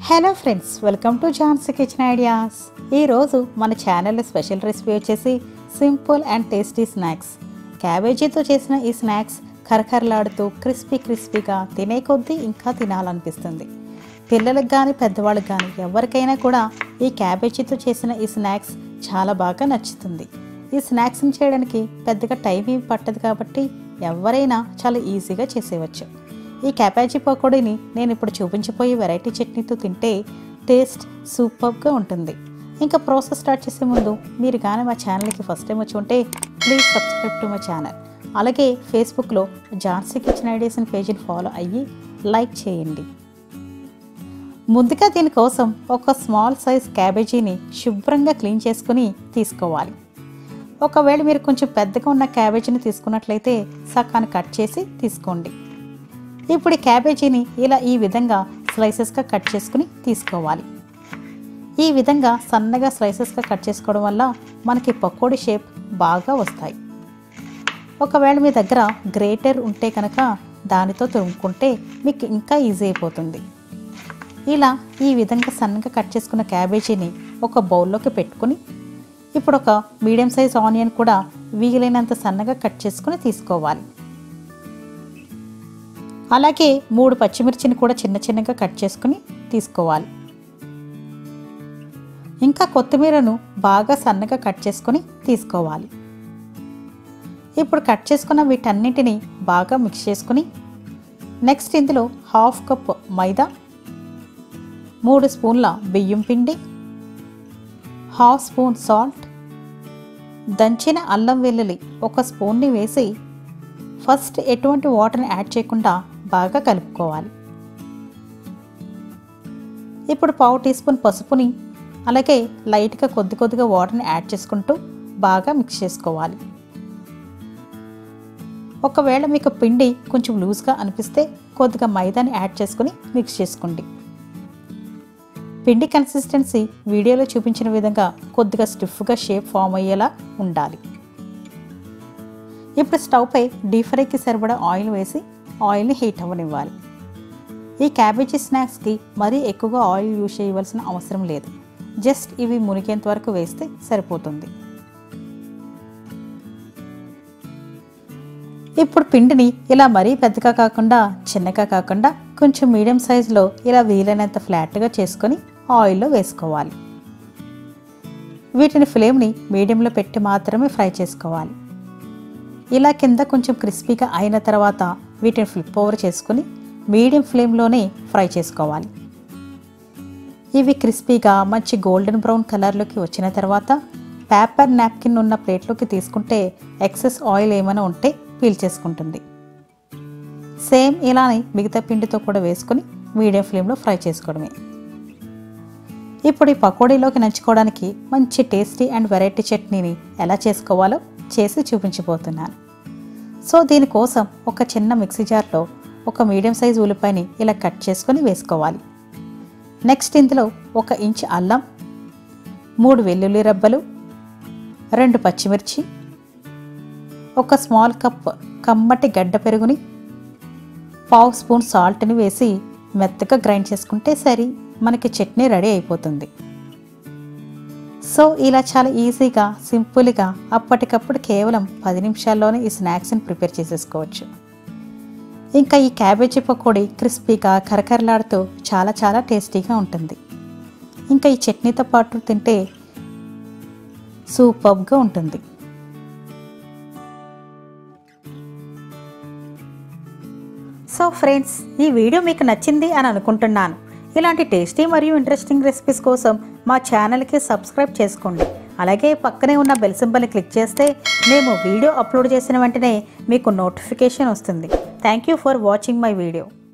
hello friends welcome to Jhansi kitchen ideas ఈరోజు మన ఛానల్లో స్పెషల్ రెసిపీ వచ్చేసి సింపుల్ అండ్ టేస్టీ స్నాక్స్ క్యాబేజీతో చేసిన ఈ స్నాక్స్ కరకరలాడుతూ క్రిస్పీ క్రిస్పీగా తినే కొద్దీ ఇంకా తినాలనిపిస్తుంది పిల్లలకు కానీ పెద్దవాళ్ళకి కానీ ఎవరికైనా కూడా ఈ క్యాబేజీతో చేసిన ఈ స్నాక్స్ చాలా బాగా నచ్చుతుంది ఈ స్నాక్స్ని చేయడానికి పెద్దగా టైం ఏం పట్టదు కాబట్టి ఎవరైనా చాలా ఈజీగా చేసేయవచ్చు ఈ క్యాబేజీ పకోడీని నేను ఇప్పుడు చూపించబోయే వెరైటీ చట్నీతో తింటే టేస్ట్ సూపర్గా ఉంటుంది ఇంకా ప్రాసెస్ స్టార్ట్ చేసే ముందు మీరు కానీ మా ఛానల్కి ఫస్ట్ టైం వచ్చి ఉంటే please subscribe to my channel అలాగే ఫేస్బుక్లో ఝాన్సీ కిచెన్ ఐడియాస్ అని పేజీని ఫాలో అయ్యి లైక్ చేయండి ముందుగా దీనికోసం ఒక స్మాల్ సైజ్ క్యాబేజీని శుభ్రంగా క్లీన్ చేసుకుని తీసుకోవాలి ఒకవేళ మీరు కొంచెం పెద్దగా ఉన్న క్యాబేజీని తీసుకున్నట్లయితే సకాన్ని కట్ చేసి తీసుకోండి ఇప్పుడు ఈ క్యాబేజీని ఇలా ఈ విధంగా స్లైసెస్గా కట్ చేసుకుని తీసుకోవాలి ఈ విధంగా సన్నగా స్లైసెస్గా కట్ చేసుకోవడం వల్ల మనకి పకోడీ షేప్ బాగా వస్తాయి ఒకవేళ మీ దగ్గర గ్రేటర్ ఉంటే కనుక దానితో తురుముకుంటే మీకు ఇంకా ఈజీ అయిపోతుంది ఇలా ఈ విధంగా సన్నగా కట్ చేసుకున్న క్యాబేజీని ఒక బౌల్లోకి పెట్టుకుని ఇప్పుడు ఒక మీడియం సైజ్ ఆనియన్ కూడా వీలైనంత సన్నగా కట్ చేసుకుని తీసుకోవాలి అలాగే మూడు పచ్చిమిర్చిని కూడా చిన్న చిన్నగా కట్ చేసుకుని తీసుకోవాలి ఇంకా కొత్తిమీరను బాగా సన్నగా కట్ చేసుకుని తీసుకోవాలి ఇప్పుడు కట్ చేసుకున్న వీటన్నిటిని బాగా మిక్స్ చేసుకుని నెక్స్ట్ ఇందులో హాఫ్ కప్ మైదా మూడు స్పూన్ల బియ్యం పిండి హాఫ్ స్పూన్ సాల్ట్ దంచిన అల్లం వెల్లుల్లి ఒక స్పూన్ని వేసి ఫస్ట్ ఎటువంటి వాటర్ని యాడ్ చేయకుండా బాగా కలుపుకోవాలి ఇప్పుడు పావు టీ స్పూన్ పసుపుని అలాగే లైట్గా కొద్ది కొద్దిగా వాటర్ని యాడ్ చేసుకుంటూ బాగా మిక్స్ చేసుకోవాలి ఒకవేళ మీకు పిండి కొంచెం లూజ్గా అనిపిస్తే కొద్దిగా మైదాని యాడ్ చేసుకుని మిక్స్ చేసుకోండి పిండి కన్సిస్టెన్సీ వీడియోలో చూపించిన విధంగా కొద్దిగా స్టిఫ్గా షేప్ ఫామ్ అయ్యేలా ఉండాలి ఇప్పుడు స్టవ్ పై డీప్ ఫ్రైకి సరిపడా ఆయిల్ వేసి ఆయిల్ని హీట్ అవ్వనివ్వాలి ఈ క్యాబేజీ స్నాక్స్కి మరీ ఎక్కువగా ఆయిల్ యూజ్ చేయవలసిన అవసరం లేదు జస్ట్ ఇవి మునిగేంత వరకు వేస్తే సరిపోతుంది ఇప్పుడు పిండిని ఇలా మరీ పెద్దగా కాకుండా చిన్నగా కాకుండా కొంచెం మీడియం సైజులో ఇలా వీలైనంత ఫ్లాట్గా చేసుకొని ఆయిల్లో వేసుకోవాలి వీటిని ఫ్లేమ్ని మీడియంలో పెట్టి మాత్రమే ఫ్రై చేసుకోవాలి ఇలా కింద కొంచెం క్రిస్పీగా అయిన తర్వాత వీటిని ఫ్లిప్ ఓవర్ చేసుకుని మీడియం ఫ్లేమ్లోనే ఫ్రై చేసుకోవాలి ఇవి క్రిస్పీగా మంచి గోల్డెన్ బ్రౌన్ కలర్లోకి వచ్చిన తర్వాత పేపర్ నాప్కిన్ ఉన్న ప్లేట్లోకి తీసుకుంటే ఎక్సెస్ ఆయిల్ ఏమైనా ఉంటే పీల్చేసుకుంటుంది సేమ్ ఇలానే మిగతా పిండితో కూడా వేసుకొని మీడియం ఫ్లేమ్లో ఫ్రై చేసుకోవడమే ఇప్పుడు ఈ పకోడీలోకి నంచుకోవడానికి మంచి టేస్టీ అండ్ వెరైటీ చట్నీని ఎలా చేసుకోవాలో చేసి చూపించబోతున్నాను సో దీనికోసం ఒక చిన్న మిక్సీ జార్లో ఒక మీడియం సైజ్ ఉల్లిపాయని ఇలా కట్ చేసుకొని వేసుకోవాలి నెక్స్ట్ ఇందులో ఒక ఇంచ్ అల్లం మూడు వెల్లుల్లి రబ్బలు రెండు పచ్చిమిర్చి ఒక స్మాల్ కప్ కమ్మటి గడ్డ పెరుగుని పావు స్పూన్ సాల్ట్ని వేసి మెత్తగా గ్రైండ్ చేసుకుంటే సరి మనకి చట్నీ రెడీ అయిపోతుంది సో ఇలా చాలా ఈజీగా సింపుల్గా అప్పటికప్పుడు కేవలం పది నిమిషాల్లోనే ఈ స్నాక్స్ని ప్రిపేర్ చేసేసుకోవచ్చు ఇంకా ఈ క్యాబేజీ పకోడీ క్రిస్పీగా కరకరలాడుతూ చాలా చాలా టేస్టీగా ఉంటుంది ఇంకా ఈ చట్నీతో పాటు తింటే సూపర్గా ఉంటుంది సో ఫ్రెండ్స్ ఈ వీడియో మీకు నచ్చింది అని అనుకుంటున్నాను ఇలాంటి టేస్టీ మరియు ఇంట్రెస్టింగ్ రెసిపీస్ కోసం మా ఛానల్కి సబ్స్క్రైబ్ చేసుకోండి అలాగే పక్కనే ఉన్న బెల్ సింబల్ని క్లిక్ చేస్తే మేము వీడియో అప్లోడ్ చేసిన వెంటనే మీకు నోటిఫికేషన్ వస్తుంది thank you for watching my video